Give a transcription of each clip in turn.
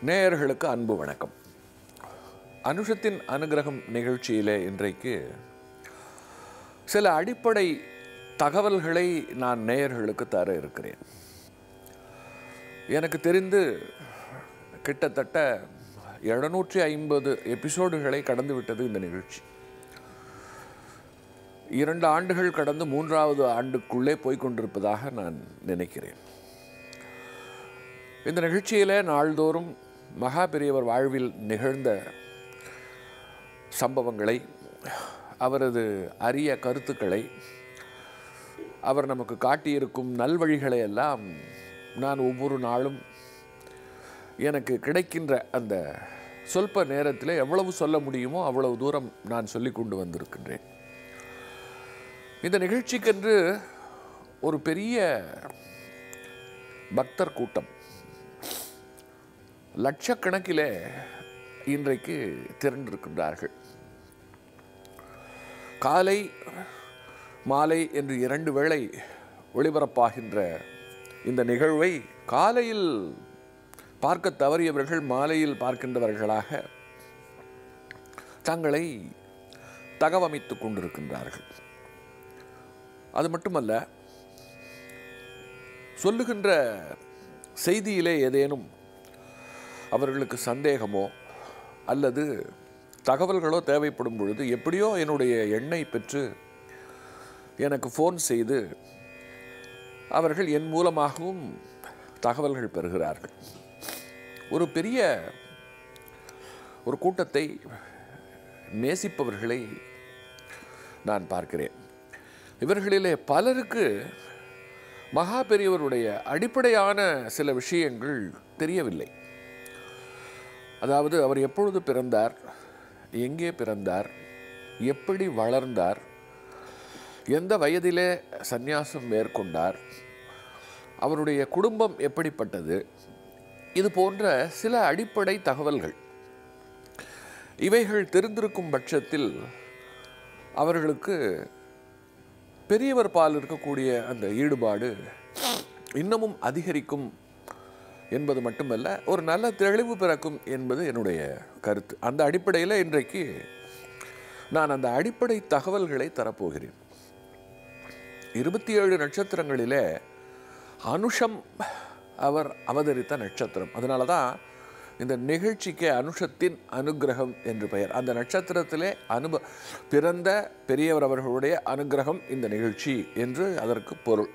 நேயர்களுக்கு அன்பு வணக்கம் அனுஷத்தின் அனுகிரகம் நிகழ்ச்சியிலே இன்றைக்கு சில அடிப்படை தகவல்களை நான் நேயர்களுக்கு தர இருக்கிறேன் எனக்கு தெரிந்து கிட்டத்தட்ட எழுநூற்றி ஐம்பது எபிசோடுகளை கடந்து விட்டது இந்த நிகழ்ச்சி இரண்டு ஆண்டுகள் கடந்து மூன்றாவது ஆண்டுக்குள்ளே போய்க் கொண்டிருப்பதாக நான் நினைக்கிறேன் இந்த நிகழ்ச்சியில் நாள்தோறும் மகா பெரியவர் வாழ்வில் நிகழ்ந்த சம்பவங்களை அவரது அரிய கருத்துக்களை அவர் நமக்கு காட்டியிருக்கும் நல்வழிகளை எல்லாம் நான் ஒவ்வொரு நாளும் எனக்கு கிடைக்கின்ற அந்த சொல்ப நேரத்தில் எவ்வளவு சொல்ல முடியுமோ அவ்வளவு தூரம் நான் சொல்லி கொண்டு வந்திருக்கின்றேன் இந்த நிகழ்ச்சிக்கென்று ஒரு பெரிய பக்தர் கூட்டம் லட்சக்கணக்கிலே இன்றைக்கு திரண்டிருக்கின்றார்கள் காலை மாலை என்று இரண்டு வேளை ஒளிபரப்பாகின்ற இந்த நிகழ்வை காலையில் பார்க்க தவறியவர்கள் மாலையில் பார்க்கின்றவர்களாக தங்களை தகவமைத்துக் கொண்டிருக்கின்றார்கள் அது மட்டுமல்ல சொல்லுகின்ற செய்தியிலே ஏதேனும் அவர்களுக்கு சந்தேகமோ அல்லது தகவல்களோ தேவைப்படும் பொழுது எப்படியோ என்னுடைய எண்ணை பெற்று எனக்கு ஃபோன் செய்து அவர்கள் என் மூலமாகவும் தகவல்கள் பெறுகிறார்கள் ஒரு பெரிய ஒரு கூட்டத்தை நேசிப்பவர்களை நான் பார்க்கிறேன் இவர்களிலே பலருக்கு மகா பெரியவருடைய அடிப்படையான சில விஷயங்கள் தெரியவில்லை அதாவது அவர் எப்பொழுது பிறந்தார் எங்கே பிறந்தார் எப்படி வளர்ந்தார் எந்த வயதிலே சந்நியாசம் மேற்கொண்டார் அவருடைய குடும்பம் எப்படிப்பட்டது இது போன்ற சில அடிப்படை தகவல்கள் இவைகள் தெரிந்திருக்கும் பட்சத்தில் அவர்களுக்கு பெரியவர் பால் இருக்கக்கூடிய அந்த ஈடுபாடு இன்னமும் அதிகரிக்கும் என்பது மட்டுமல்ல ஒரு நல்ல தெளிவு பிறக்கும் என்பது என்னுடைய கருத்து அந்த அடிப்படையில் இன்றைக்கு நான் அந்த அடிப்படை தகவல்களை தரப்போகிறேன் இருபத்தி ஏழு நட்சத்திரங்களிலே அனுஷம் அவர் அவதரித்த நட்சத்திரம் அதனால தான் இந்த நிகழ்ச்சிக்கு அனுஷத்தின் அனுகிரகம் என்று பெயர் அந்த நட்சத்திரத்திலே அனுப பிறந்த பெரியவர் அவர்களுடைய அனுகிரகம் இந்த நிகழ்ச்சி என்று அதற்கு பொருள்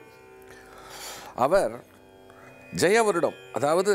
அவர் ஜெய வருடம் அதாவது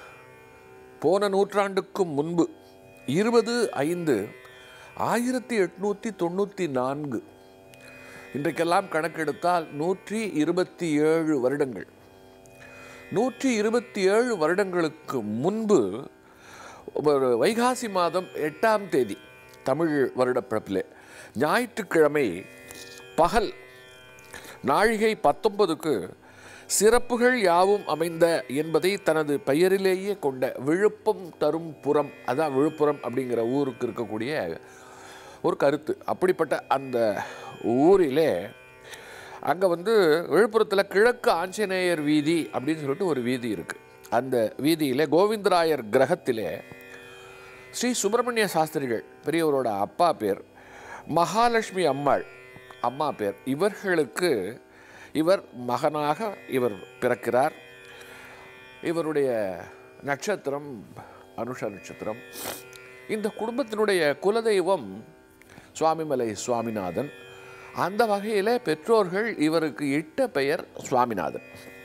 போன நூற்றாண்டுக்கும் முன்பு இருபது ஐந்து ஆயிரத்தி எட்நூற்றி தொண்ணூற்றி நான்கு இன்றைக்கெல்லாம் கணக்கெடுத்தால் நூற்றி இருபத்தி ஏழு வருடங்கள் நூற்றி இருபத்தி ஏழு வருடங்களுக்கு முன்பு ஒரு வைகாசி மாதம் எட்டாம் தேதி தமிழ் வருடப்பிறப்பிலே ஞாயிற்றுக்கிழமை பகல் நாழிகை பத்தொன்பதுக்கு சிறப்புகள் யாவும் அமைந்த என்பதை தனது பெயரிலேயே கொண்ட விழுப்பம் தரும் புறம் அதான் விழுப்புரம் அப்படிங்கிற ஊருக்கு இருக்கக்கூடிய ஒரு கருத்து அப்படிப்பட்ட அந்த ஊரிலே அங்கே வந்து விழுப்புரத்தில் கிழக்கு ஆஞ்சநேயர் வீதி அப்படின்னு சொல்லிட்டு ஒரு வீதி இருக்குது அந்த வீதியிலே கோவிந்தராயர் கிரகத்திலே ஸ்ரீ சுப்பிரமணிய சாஸ்திரிகள் பெரியவரோட அப்பா பேர் மகாலட்சுமி அம்மாள் அம்மா பேர் இவர்களுக்கு இவர் மகனாக இவர் பிறக்கிறார் இவருடைய நட்சத்திரம் அனுஷ நட்சத்திரம் இந்த குடும்பத்தினுடைய குலதெய்வம் சுவாமிமலை சுவாமிநாதன் அந்த வகையில் பெற்றோர்கள் இவருக்கு இட்ட பெயர் சுவாமிநாதன்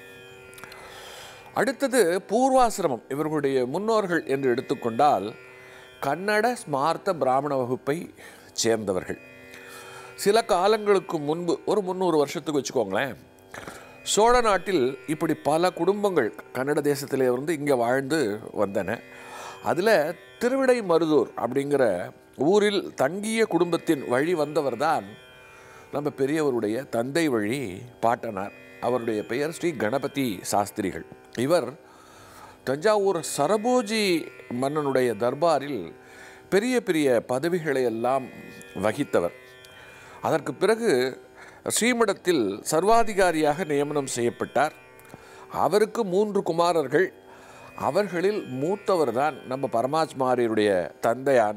அடுத்தது பூர்வாசிரமம் இவர்களுடைய முன்னோர்கள் என்று எடுத்துக்கொண்டால் கன்னட ஸ்மார்த்த பிராமண வகுப்பை சேர்ந்தவர்கள் சில காலங்களுக்கு முன்பு ஒரு முந்நூறு வருஷத்துக்கு வச்சுக்கோங்களேன் சோழ நாட்டில் இப்படி பல குடும்பங்கள் கன்னட தேசத்திலே வந்து இங்கே வாழ்ந்து வந்தன அதில் திருவிடை மருதூர் அப்படிங்கிற ஊரில் தங்கிய குடும்பத்தின் வழி வந்தவர் தான் நம்ம பெரியவருடைய தந்தை வழி பாட்டனார் அவருடைய பெயர் ஸ்ரீ கணபதி சாஸ்திரிகள் இவர் தஞ்சாவூர் சரபோஜி மன்னனுடைய தர்பாரில் பெரிய பெரிய பதவிகளை எல்லாம் வகித்தவர் அதற்கு பிறகு ஸ்ரீமடத்தில் சர்வாதிகாரியாக நியமனம் செய்யப்பட்டார் அவருக்கு மூன்று குமாரர்கள் அவர்களில் மூத்தவர் தான் நம்ம பரமாச்மாரியருடைய தந்தையான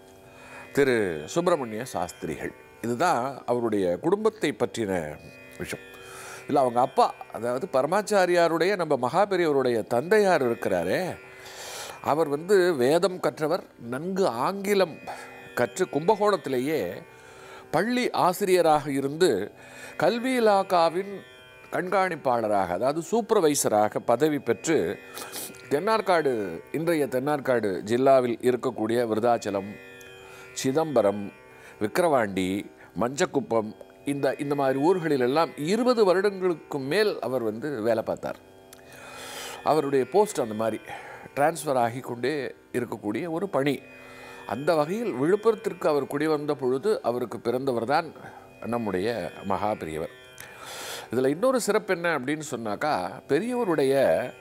திரு சுப்பிரமணிய சாஸ்திரிகள் இதுதான் அவருடைய குடும்பத்தை பற்றின விஷயம் இல்லை அவங்க அப்பா அதாவது பரமாச்சாரியாருடைய நம்ம மகாபெரியவருடைய தந்தையார் இருக்கிறாரே அவர் வந்து வேதம் கற்றவர் நன்கு ஆங்கிலம் கற்று கும்பகோணத்திலேயே பள்ளி ஆசிரியராக இருந்து கல்வி இலாக்காவின் கண்காணிப்பாளராக அதாவது சூப்பர்வைசராக பதவி பெற்று தென்னார்காடு இன்றைய தென்னார்காடு ஜில்லாவில் இருக்கக்கூடிய விருதாச்சலம் சிதம்பரம் விக்கிரவாண்டி மஞ்சக்குப்பம் இந்த இந்த மாதிரி ஊர்களில் எல்லாம் இருபது வருடங்களுக்கு மேல் அவர் வந்து வேலை பார்த்தார் அவருடைய போஸ்ட் அந்த மாதிரி டிரான்ஸ்ஃபர் ஆகி கொண்டே இருக்கக்கூடிய ஒரு பணி அந்த வகையில் விழுப்புரத்திற்கு அவர் குடிவந்த பொழுது அவருக்கு பிறந்தவர் தான் நம்முடைய மகாபெரியவர் இதில் இன்னொரு சிறப்பு என்ன அப்படின்னு சொன்னாக்கா பெரியவருடைய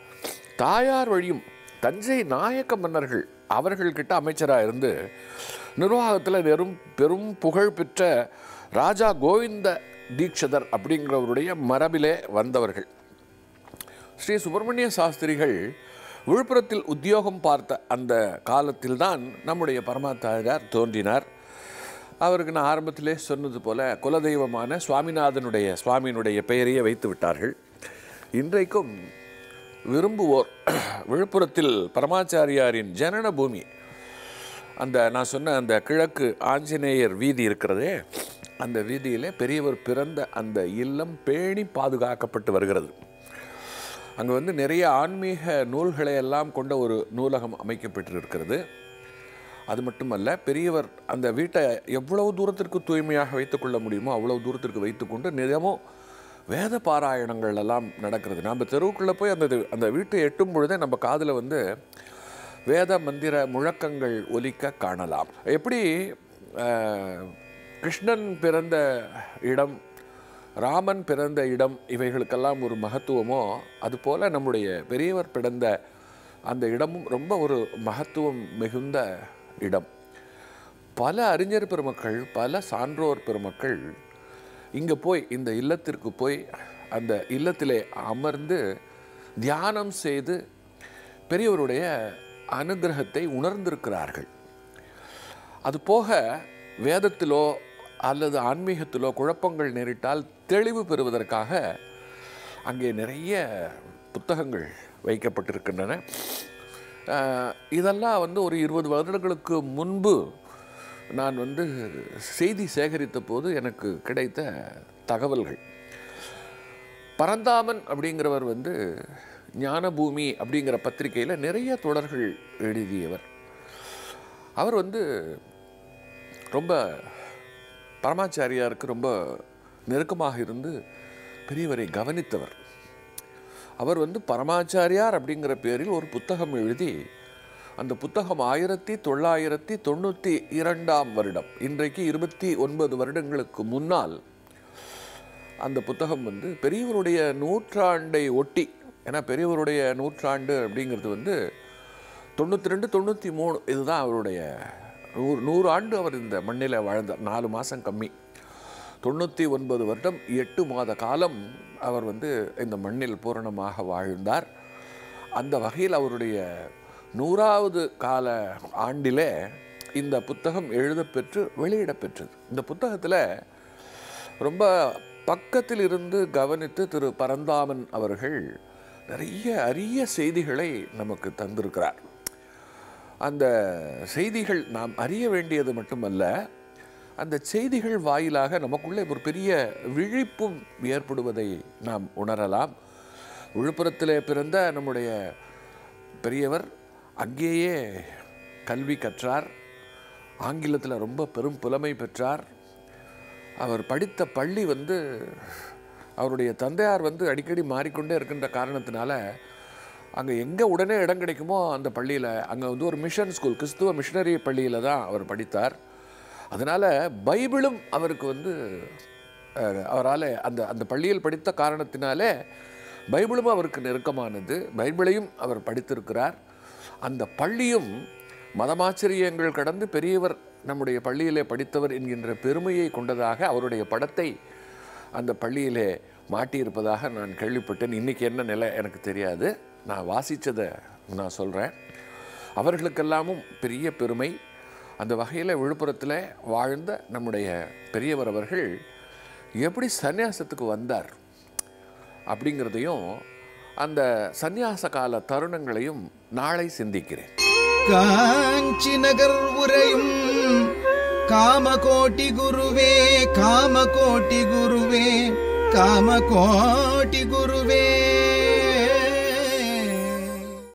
தாயார் வழியும் தஞ்சை நாயக்க மன்னர்கள் அவர்கள்கிட்ட அமைச்சராக இருந்து நிர்வாகத்தில் வெறும் பெரும் புகழ் பெற்ற ராஜா கோவிந்த தீட்சிதர் அப்படிங்கிறவருடைய மரபிலே வந்தவர்கள் ஸ்ரீ சுப்பிரமணிய சாஸ்திரிகள் விழுப்புரத்தில் உத்தியோகம் பார்த்த அந்த காலத்தில்தான் நம்முடைய பரமாத்தாரியார் தோன்றினார் அவருக்கு நான் ஆரம்பத்திலே சொன்னது போல குலதெய்வமான சுவாமிநாதனுடைய சுவாமியினுடைய பெயரையே வைத்து விட்டார்கள் இன்றைக்கும் விரும்புவோர் விழுப்புரத்தில் பரமாச்சாரியாரின் ஜனன பூமி அந்த நான் சொன்ன அந்த கிழக்கு ஆஞ்சநேயர் வீதி இருக்கிறதே அந்த வீதியிலே பெரியவர் பிறந்த அந்த இல்லம் பேணி பாதுகாக்கப்பட்டு வருகிறது அங்கே வந்து நிறைய ஆன்மீக நூல்களை எல்லாம் கொண்ட ஒரு நூலகம் அமைக்கப்பட்டிருக்கிறது அது மட்டுமல்ல பெரியவர் அந்த வீட்டை எவ்வளவு தூரத்திற்கு தூய்மையாக வைத்துக்கொள்ள முடியுமோ அவ்வளவு தூரத்திற்கு வைத்துக்கொண்டு நிதமும் வேத பாராயணங்கள் எல்லாம் நடக்கிறது நம்ம தெருவுக்குள்ளே போய் அந்த அந்த வீட்டை எட்டும் பொழுதே நம்ம காதில் வந்து வேத மந்திர முழக்கங்கள் ஒலிக்க காணலாம் எப்படி அஹ், கிருஷ்ணன் பிறந்த இடம் ராமன் பிறந்த இடம் இவைகளுக்கெல்லாம் ஒரு மகத்துவமோ அதுபோல நம்முடைய பெரியவர் பிறந்த அந்த இடமும் ரொம்ப ஒரு மகத்துவம் மிகுந்த இடம் பல அறிஞர் பெருமக்கள் பல சான்றோர் பெருமக்கள் இங்கே போய் இந்த இல்லத்திற்கு போய் அந்த இல்லத்திலே அமர்ந்து தியானம் செய்து பெரியவருடைய அனுகிரகத்தை உணர்ந்திருக்கிறார்கள் அது போக வேதத்திலோ அல்லது ஆன்மீகத்திலோ குழப்பங்கள் நேரிட்டால் தெளிவு பெறுவதற்காக அங்கே நிறைய புத்தகங்கள் வைக்கப்பட்டிருக்கின்றன அஹ், இதெல்லாம் வந்து ஒரு இருபது வருடங்களுக்கு முன்பு நான் வந்து செய்தி சேகரித்த போது எனக்கு கிடைத்த தகவல்கள் பரந்தாமன் அப்படிங்கிறவர் வந்து ஞானபூமி அப்படிங்கிற பத்திரிகையில் நிறைய தொடர்கள் எழுதியவர் அவர் வந்து ரொம்ப பரமாச்சாரியாருக்கு ரொம்ப நெருக்கமாக இருந்து பெரியவரை கவனித்தவர் அவர் வந்து பரமாச்சாரியார் அப்படிங்கிற பேரில் ஒரு புத்தகம் எழுதி அந்த புத்தகம் ஆயிரத்தி தொள்ளாயிரத்தி தொண்ணூற்றி இரண்டாம் வருடம் இன்றைக்கு இருபத்தி ஒன்பது வருடங்களுக்கு முன்னால் அந்த புத்தகம் வந்து பெரியவருடைய நூற்றாண்டை ஒட்டி ஏன்னா பெரியவருடைய நூற்றாண்டு அப்படிங்கிறது வந்து தொண்ணூற்றி ரெண்டு தொண்ணூற்றி மூணு இதுதான் அவருடைய நூறு நூறு ஆண்டு அவர் இந்த மண்ணில் வாழ்ந்தார் நாலு மாதம் கம்மி தொண்ணூற்றி ஒன்பது வருடம் எட்டு மாத காலம் அவர் வந்து இந்த மண்ணில் பூரணமாக வாழ்ந்தார் அந்த வகையில் அவருடைய நூறாவது கால ஆண்டிலே இந்த புத்தகம் எழுதப்பெற்று வெளியிடப்பெற்றது இந்த புத்தகத்தில் ரொம்ப பக்கத்தில் இருந்து கவனித்து திரு பரந்தாமன் அவர்கள் நிறைய அரிய செய்திகளை நமக்கு தந்திருக்கிறார் அந்த செய்திகள் நாம் அறிய வேண்டியது மட்டுமல்ல அந்த செய்திகள் வாயிலாக நமக்குள்ளே ஒரு பெரிய விழிப்பும் ஏற்படுவதை நாம் உணரலாம் விழுப்புரத்திலே பிறந்த நம்முடைய பெரியவர் அங்கேயே கல்வி கற்றார் ஆங்கிலத்தில் ரொம்ப பெரும் புலமை பெற்றார் அவர் படித்த பள்ளி வந்து அவருடைய தந்தையார் வந்து அடிக்கடி மாறிக்கொண்டே இருக்கின்ற காரணத்தினால அங்கே எங்கே உடனே இடம் கிடைக்குமோ அந்த பள்ளியில் அங்கே வந்து ஒரு மிஷன் ஸ்கூல் கிறிஸ்துவ மிஷனரி பள்ளியில் தான் அவர் படித்தார் அதனால் பைபிளும் அவருக்கு வந்து அஹ், அவரால் அந்த அந்த பள்ளியில் படித்த காரணத்தினாலே பைபிளும் அவருக்கு நெருக்கமானது பைபிளையும் அவர் படித்திருக்கிறார் அந்த பள்ளியும் மதமாச்சரியங்கள் கடந்து பெரியவர் நம்முடைய பள்ளியிலே படித்தவர் என்கின்ற பெருமையை கொண்டதாக அவருடைய படத்தை அந்த பள்ளியிலே மாட்டியிருப்பதாக நான் கேள்விப்பட்டேன் இன்றைக்கி என்ன நிலை எனக்கு தெரியாது நான் வாசித்ததை நான் சொல்கிறேன் அவர்களுக்கெல்லாமும் பெரிய பெருமை அந்த வகையில் விழுப்புரத்தில் வாழ்ந்த நம்முடைய பெரியவர் அவர்கள் எப்படி சந்நியாசத்துக்கு வந்தார் அப்படிங்கிறதையும் அந்த சந்நியாச கால தருணங்களையும் நாளை சிந்திக்கிறேன் காஞ்சி நகர் உரையும் காமகோட்டி குருவே காமகோட்டி குருவே காமகோட்டி குருவே